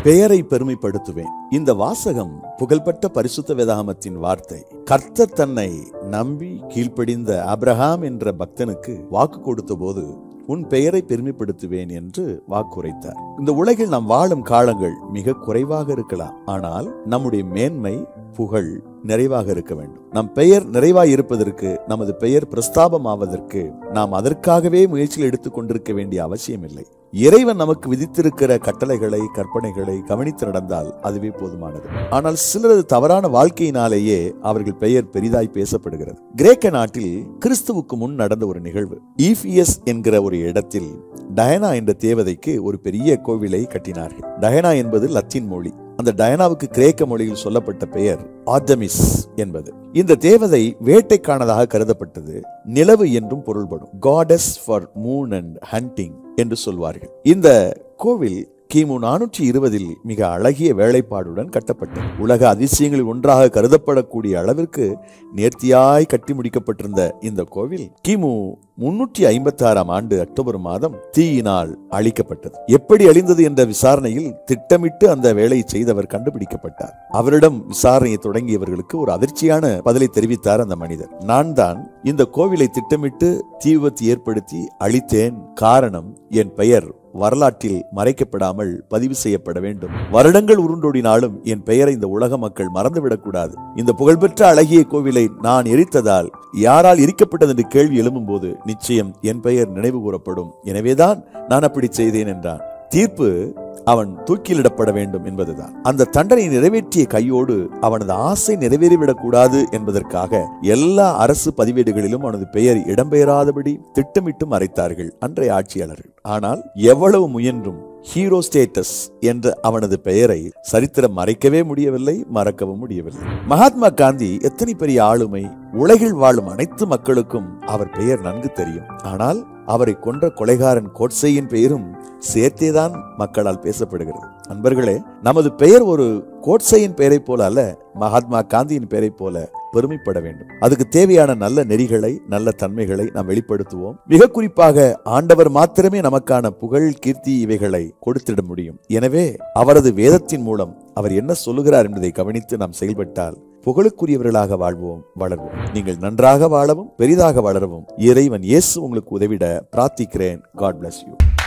பெயரை பெருமைப்படுத்துவேன் இந்த வாசகம் புகழ்பெற்ற பரிசுத்த வேதாகமத்தின் வார்த்தை கர்த்தர் தன்னை நம்பி கீழ்ப்படிந்த ஆபிரகாம் என்ற பக்தனுக்கு வாக்கு கொடுத்த போது உன் பெயரை பெருமைப்படுத்துவேன் என்று வாக்குரைத்தார் இந்த உலகில் நாம் வாழும் காலங்கள் மிக குறைவாக இருக்கலாம் ஆனால் நம்முடைய மேன்மை புகழ் நிறைவாக இருக்க வேண்டும் நம் பெயர் நிறைவாய் இருப்பதற்கு நமது பெயர் பிரஸ்தாபமாவதற்கு நாம் அதற்காகவே முயற்சியில் எடுத்துக் கொண்டிருக்க வேண்டிய அவசியம் இல்லை இறைவன் நமக்கு விதித்திருக்கிற கட்டளைகளை கற்பனைகளை கவனித்து நடந்தால் அதுவே போதுமானது ஆனால் சிலரது தவறான வாழ்க்கையினாலேயே அவர்கள் பெயர் பெரிதாய் பேசப்படுகிறது கிரேக்க நாட்டில் கிறிஸ்துவுக்கு முன் நடந்த ஒரு நிகழ்வு ஈஃபியஸ் என்கிற ஒரு இடத்தில் டயனா என்ற தேவதைக்கு ஒரு பெரிய கோவிலை கட்டினார்கள் டயனா என்பது லத்தீன் மொழி அந்த டயனாவுக்கு கிரேக்க மொழியில் சொல்லப்பட்ட பெயர் ஆர்டமிஸ் என்பது இந்த தேவதை வேட்டைக்கானதாக கருதப்பட்டது நிலவு என்றும் பொருள்படும் goddess for moon and hunting என்று சொல்வார்கள் இந்த கோவில் கிமு நானூற்றி இருபதில் மிக அழகிய வேலைப்பாடுடன் கட்டப்பட்டது உலக அதிசயங்களில் ஒன்றாக கருதப்படக்கூடிய அளவிற்கு நேர்த்தியாய் கட்டி முடிக்கப்பட்டிருந்த இந்த கோவில் கிமு முன்னூற்றி ஐம்பத்தி ஆறாம் ஆண்டு அக்டோபர் மாதம் தீயினால் அழிக்கப்பட்டது எப்படி அழிந்தது என்ற விசாரணையில் திட்டமிட்டு அந்த வேலையை செய்தவர் கண்டுபிடிக்கப்பட்டார் அவரிடம் விசாரணையை தொடங்கியவர்களுக்கு ஒரு அதிர்ச்சியான பதிலை தெரிவித்தார் அந்த மனிதர் நான் தான் இந்த கோவிலை திட்டமிட்டு தீ விபத்து ஏற்படுத்தி அழித்தேன் காரணம் என் பெயர் வரலாற்றில் மறைக்கப்படாமல் பதிவு செய்யப்பட வேண்டும் வருடங்கள் உருண்டோடினாலும் என் பெயரை இந்த உலக மக்கள் மறந்துவிடக்கூடாது இந்த புகழ்பெற்ற அழகிய கோவிலை நான் எரித்ததால் யாரால் எரிக்கப்பட்டது என்று கேள்வி எழும்பும்போது நிச்சயம் என் பெயர் நினைவு கூறப்படும் எனவேதான் நான் அப்படி செய்தேன் என்றான் தீர்ப்பு அவன் தூக்கிலிடப்பட வேண்டும் என்பதுதான் அந்த தண்டனை நிறைவேற்றிய கையோடு அவனது ஆசை நிறைவேறிவிடக் கூடாது என்பதற்காக எல்லா அரசு பதிவேடுகளிலும் அவனது பெயர் இடம்பெயராதபடி திட்டமிட்டு மறைத்தார்கள் அன்றைய ஆட்சியாளர்கள் ஆனால் எவ்வளவு முயன்றும் ஹீரோ ஸ்டேட்டஸ் என்ற அவனது பெயரை சரித்திரம் மறைக்கவே முடியவில்லை மறக்கவும் முடியவில்லை மகாத்மா காந்தி எத்தனை பெரிய ஆளுமை உலகில் வாழும் அனைத்து மக்களுக்கும் அவர் பெயர் நன்கு தெரியும் ஆனால் அவரை கொன்ற கொலைகாரன் கோட்சேயின் பெயரும் சேர்த்தேதான் மக்களால் பேசப்படுகிறது நண்பர்களே நமது பெயர் ஒரு கோட்சேயின் பெயரை போல அல்ல மகாத்மா காந்தியின் பெயரை போல பெருமைப்பட வேண்டும் அதுக்கு தேவையான நல்ல நெறிகளை நல்ல தன்மைகளை நாம் வெளிப்படுத்துவோம் மிக குறிப்பாக ஆண்டவர் மாத்திரமே நமக்கான புகழ் கீர்த்தி இவைகளை கொடுத்திட முடியும் எனவே அவரது வேதத்தின் மூலம் அவர் என்ன சொல்லுகிறார் என்பதை கவனித்து நாம் செயல்பட்டால் புகழுக்குரியவர்களாக வாழ்வோம் வளர்வோம் நீங்கள் நன்றாக வாழவும் பெரிதாக வளரவும் இறைவன் இயேசு உங்களுக்கு உதவிட பிரார்த்திக்கிறேன் காட் bless யூ